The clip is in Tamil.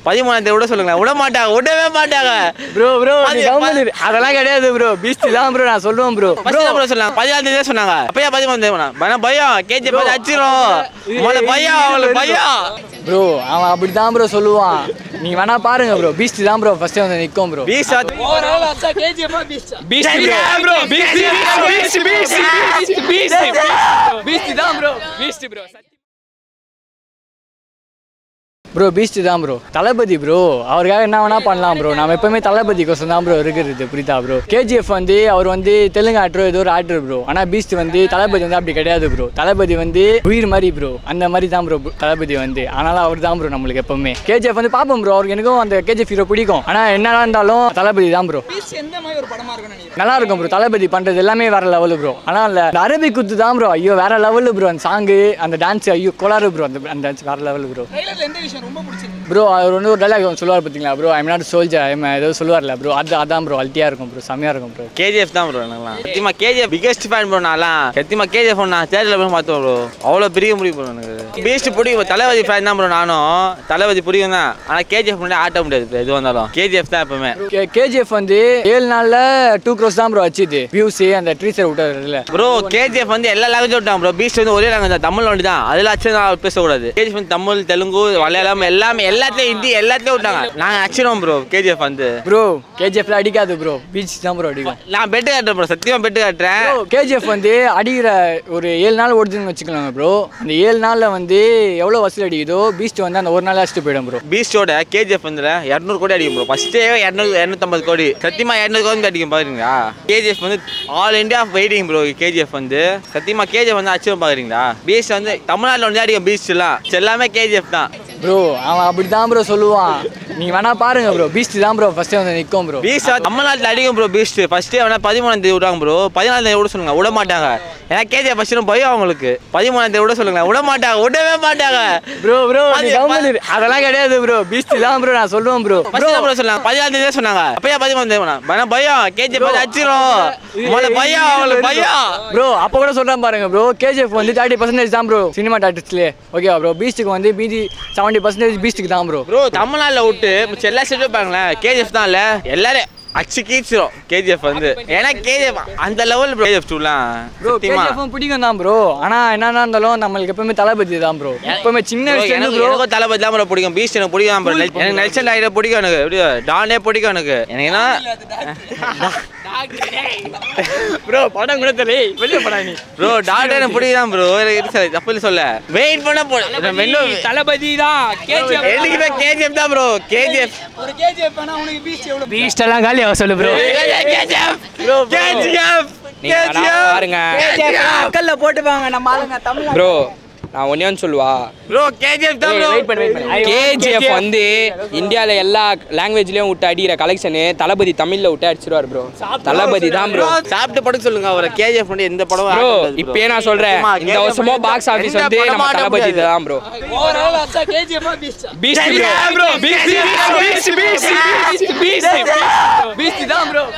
பதிமூணாம் தேதி விட சொல்லுங்களேன் விட மாட்டாங்க விடவே மாட்டாங்க ப்ரோ ப்ரோ பதி- கவர்மெண்ட் அதெல்லாம் கிடையாது ப்ரோ பீஸ்ட் தான் ப்ரோ நான் சொல்லுவேன் ப்ரோ ப்ரோ ப்ரோ சொன்னாங்க பதினாலாம் தேதி தான் சொன்னாங்க அப்பயா பதிமூணாம் தேதி வேணாம். பயம் பயம் கேஜி பார்த்து அடிச்சிடும் முதல்ல பயம் அவங்களுக்கு பயம் ப்ரோ அவன் அப்படி தான் ப்ரோ சொல்லுவான் நீங்க வேணா பாருங்க ப்ரோ பீஸ்ட் தான் ப்ரோ ஃபர்ஸ்ட் வந்து நிற்கும் bro Beast bro Beast Beast Beast Beast Beast தான் bro Beast bro bro Beast தான் ப்ரோ தளபதி ப்ரோ அவருக்காக என்ன வேணா பண்ணலாம் ப்ரோ நம்ம எப்பவுமே தளபதி கோசம் தான் ப்ரோ இருக்கிறது புரியுதா ப்ரோ கேஜிஎஃப் வந்து அவர் வந்து தெலுங்கு ஆக்டர் ஏதோ ஒரு ஆக்டர் ப்ரோ ஆனால் பீஸ்ட் வந்து தளபதி வந்து அப்படி கிடையாது ப்ரோ தளபதி வந்து உயிர் மாதிரி ப்ரோ அந்த மாதிரி தான் ப்ரோ தளபதி வந்து ஆனாலும் அவர் தான் ப்ரோ நம்மளுக்கு எப்பவுமே கேஜிஎஃப் வந்து பார்ப்போம் ப்ரோ அவருக்கு எனக்கும் அந்த கேஜிஎஃப் ஹீரோ பிடிக்கும் ஆனால் என்னதான் இருந்தாலும் தளபதி தான் ப்ரோ நல்லா இருக்கும் ப்ரோ தளபதி பண்றது எல்லாமே வேற லெவலு ப்ரோ ஆனால் அந்த அரபி குத்து தான் ப்ரோ ஐயோ வேற லெவலு ப்ரோ அந்த சாங்கு அந்த டான்ஸ் ஐயோ கோளாறு ப்ரோ அந்த அந்த டான்ஸ் வேற லெவலு ப்ரோ ப்ரோ அவர் வந்து ஒரு டைலாக் சொல்லுவார் பார்த்தீங்களா bro I'm not soldier I'm ஏதோ சொல்லுவார்ல ப்ரோ அது அதான் ப்ரோ அல்ட்டியாக இருக்கும் ப்ரோ செம்மையாக இருக்கும் ப்ரோ கேஜிஎஃப் தான் ப்ரோ எனக்குலாம் சத்தியமா கேஜிஎஃப் பிகெஸ்ட் ஃபேன் ப்ரோ நான்லாம் சத்தியமா கேஜிஎஃப் நான் தேட்டரில் போய் பார்த்தோம் ப்ரோ அவ்வளோ பெரிய முடியும் ப்ரோ எனக்கு பீஸ்ட் பிடிக்கும் தளபதி ஃபேன் தான் ப்ரோ நானும் தளபதி பிடிக்கும் தான் ஆனால் கேஜிஎஃப் முன்னாடி ஆட்ட முடியாது bro, எது வந்தாலும் கேஜிஎஃப் தான் எப்பவுமே கேஜிஎஃப் வந்து ஏழு நாளில் டூ க்ரோஸ் தான் ப்ரோ வச்சுது வியூஸு அந்த ட்ரீசர் விட்டாருல ப்ரோ கேஜிஎஃப் வந்து எல்லா லாங்குவேஜ் விட்டாங்க ப்ரோ பீஸ்ட் வந்து ஒரே லாங்குவேஜ் தான் தமிழ் ஒண்டி தான் அதில் அச்சு நான் பேசக்கூடாது கேஜிஎஃப் வந்து தமிழ் தெலுங்கு மலையாளம் எல்லாமே எல்லாத்துலேயும் ஹிந்தி எல்லாத்துலேயும் விட்டாங்க நாங்கள் அச்சிடும் ப்ரோ கேஜிஎஃப் வந்து ப்ரோ கேஜிஎஃப்ல அடிக்காது ப்ரோ பீச் தான் ப்ரோ அடிக்கும் நான் பெட்டு காட்டுறேன் ப்ரோ சத்தியமாக பெட்டு காட்டுறேன் ப்ரோ கேஜிஎஃப் வந்து அடிக்கிற ஒரு ஏழு நாள் ஓடுதுன்னு வச்சுக்கலாங்க ப்ரோ அந்த ஏழு நாளில் வந்து எவ்வளோ வசூல் அடிக்குதோ பீஸ்ட் வந்து அந்த ஒரு நாள் அடிச்சுட்டு போயிடும் ப்ரோ பீஸ்டோட கேஜிஎஃப் வந்து இரநூறு கோடி அடிக்கும் ப்ரோ ஃபஸ்ட்டே இரநூறு இரநூத்தம்பது கோடி சத்தியமா இரநூறு கோடி அடிக்கும் பாக்குறீங்களா கேஜிஎஃப் வந்து all India waiting bro KGF வந்து சத்தியமா கேஜிஎஃப் வந்து அச்சீவ் பாக்குறீங்களா பீஸ்ட் வந்து தமிழ்நாட்டில் வந்து அடிக்கும் பீஸ்ட் எல்லாம் எல்லாமே கேஜிஎஃப் தான் ப்ரோ அவன் அப்படி தான் ப்ரோ சொல்லுவான் நீங்க வேணா பாருங்க ப்ரோ பீஸ்ட் தான் ப்ரோ ஃபர்ஸ்ட் வந்து நிற்கும் ப்ரோ பீஸ்ட் தமிழ்நாட்டில் அடிக்கும் ப்ரோ பீஸ்ட் ஃபர்ஸ்டே வேணா பதிமூணாம் தேதி விடுறாங்க ப்ரோ பதினாலாம் தேதி விட சொல்லுங்க விட மாட்டாங்க ஏன்னா கேஜிஎஃப் ஃபர்ஸ்ட் பயம் அவங்களுக்கு பதிமூணாம் தேதி விட சொல்லுங்க விட மாட்டாங்க விடவே மாட்டாங்க ப்ரோ ப்ரோ பதி- கவர்மெண்ட் அதெல்லாம் கிடையாது ப்ரோ பீஸ்ட் தான் ப்ரோ நான் சொல்லுவேன் ப்ரோ ப்ரோ ப்ரோ சொன்னாங்க பதினாலாம் தேதி தான் சொன்னாங்க அப்பயா பதிமூணாம் தேதி வேணாம். வேணா பயம் கேஜிஎஃப் பார்த்து அடிச்சிடும் முதல்ல பயம் அவங்களுக்கு பயம் ப்ரோ அப்போ கூட சொல்றேன் பாருங்க ப்ரோ கேஜிஎஃப் வந்து தேர்ட்டி பர்சன்டேஜ் தான் ப்ரோ சினிமா டாக்டர்ஸ்லேயே ஓகேவா ப்ரோ பீஸ்ட்டுக்கு வந்து மீதி செவன்ட்டி பர்சன்டேஜ் பீஸ்ட்டுக்கு தான் ப்ரோ ப்ரோ தமிழ்நாட்டில் விட்டு மிச்சம் எல்லா ஸ்டேட்டும் பாருங்களேன் கேஜிஎஃப் தான் இல்லை எல்லாரும் அச்சு கீச்சிரும் கேஜிஎஃப் வந்து ஏன்னா கேஜிஎஃப் அந்த லெவல் ப்ரோ கேஜிஎஃப் டூலாம் ப்ரோ கேஜிஎஃப் பிடிக்கும் தான் ப்ரோ ஆனா என்னன்னா இருந்தாலும் நம்மளுக்கு எப்பவுமே தளபதி தான் ப்ரோ எப்பவுமே சின்ன வயசுல எனக்கு ப்ரோ எனக்கும் தளபதி தான் ப்ரோ பிடிக்கும் பீஸ்ட் எனக்கு பிடிக்கும் ப்ரோ எனக்கு நெல்சன் டாக்டர் பிடிக்கும் எனக்கு எப்படி டானே பிடிக்கும் எனக்கு எனக்கு என்ன ப்ரோ படம் கூட தெரியல வெளியே படம் நீ ப்ரோ டாக்டர் எனக்கு பிடிக்கும் ப்ரோ எனக்கு சார் தப்பு இல்லை சொல்ல வெயிட் பண்ண போ நம்ம இன்னும் தளபதி தான் கேஜிஎஃப் எனக்குமே கேஜிஎஃப் தான் ப்ரோ கேஜிஎஃப் பீஸ்ட் எல்லாம் காலி ஆக சொல்லு ப்ரோ கேஜிஎஃப் கேஜிஎஃப் நீங்க வேணா பாருங்க மக்கள்ல போட்டுப்பாங்க நம்ம ஆளுங்க தமிழ் ப்ரோ நான் ஒன்னே ஒன்று சொல்லுவா ப்ரோ கேஜிஎஃப் தான் ப்ரோ கேஜிஎஃப் வந்து இந்தியாவில் எல்லா லாங்குவேஜ்லயும் விட்டு அடிக்கிற கலெக்ஷனு தளபதி தமிழ்ல விட்டு அடிச்சிருவார் ப்ரோ தளபதி தான் ப்ரோ சாப்பிட்டு படுக்க சொல்லுங்க அவரை கேஜிஎஃப் வந்து எந்த படம் ப்ரோ இப்பயே நான் சொல்றேன் இந்த வருஷமும் பாக்ஸ் ஆஃபீஸ் வந்து நம்ம தளபதி தான் bro Beast bro Beast Beast Beast Beast Beast தான் ப்ரோ